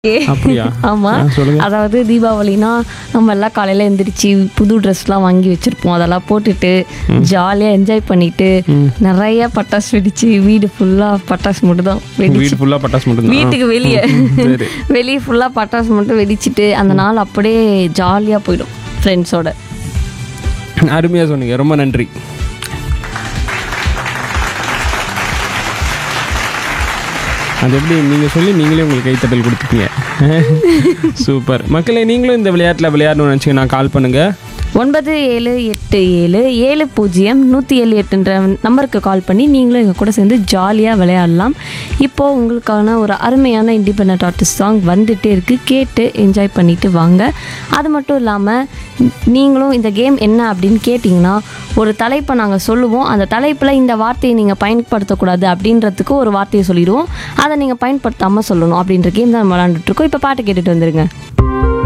அப்படியா ஆமா ஆ, சொல்லுங்க அதாவது தீபாவளினா நம்ம எல்லாம் காலையில எந்திரிச்சு புது ட்ரெஸ்லாம் வாங்கி வச்சிருப்போம் அதெல்லாம் போட்டுட்டு ஜாலியா என்ஜாய் பண்ணிட்டு நிறைய பட்டாசு வெடிச்சு வீடு ஃபுல்லா பட்டாசு மட்டும் தான் வெடிச்சு வீடு ஃபுல்லா பட்டாசு மட்டும் வீட்டுக்கு வெளியே சரி வெளியே ஃபுல்லா பட்டாசு மட்டும் வெடிச்சிட்டு அந்த நாள் அப்படியே ஜாலியா போயிடும் ஃப்ரெண்ட்ஸோட அருமையா சொன்னீங்க ரொம்ப நன்றி அது எப்படி நீங்க சொல்லி நீங்களே உங்களுக்கு கைத்தட்டல் கொடுத்துப்பீங்க சூப்பர் மக்களே நீங்களும் இந்த விளையாட்டில் விளையாடணும்னு நினச்சிங்கன்னா கால் பண்ணுங்க ஒன்பது ஏழு எட்டு ஏழு ஏழு பூஜ்ஜியம் நூற்றி ஏழு எட்டுன்ற நம்பருக்கு கால் பண்ணி நீங்களும் எங்கள் கூட சேர்ந்து ஜாலியாக விளையாடலாம் இப்போது உங்களுக்கான ஒரு அருமையான இண்டிபெண்ட் ஆர்டிஸ்ட் சாங் வந்துட்டே இருக்குது கேட்டு என்ஜாய் பண்ணிட்டு வாங்க அது மட்டும் இல்லாமல் நீங்களும் இந்த கேம் என்ன அப்படின்னு கேட்டிங்கன்னா ஒரு தலைப்பை நாங்கள் சொல்லுவோம் அந்த தலைப்பில் இந்த வார்த்தையை நீங்கள் பயன்படுத்தக்கூடாது அப்படின்றதுக்கு ஒரு வார்த்தையை சொல்லிடுவோம் அதை நீங்கள் பயன்படுத்தாமல் சொல்லணும் அப்படின்ற கேம் தான் நம்ம விளாண்டுட்ருக்கோம் இப்போ பாட்டு கேட்டுட்டு வந்துருங்க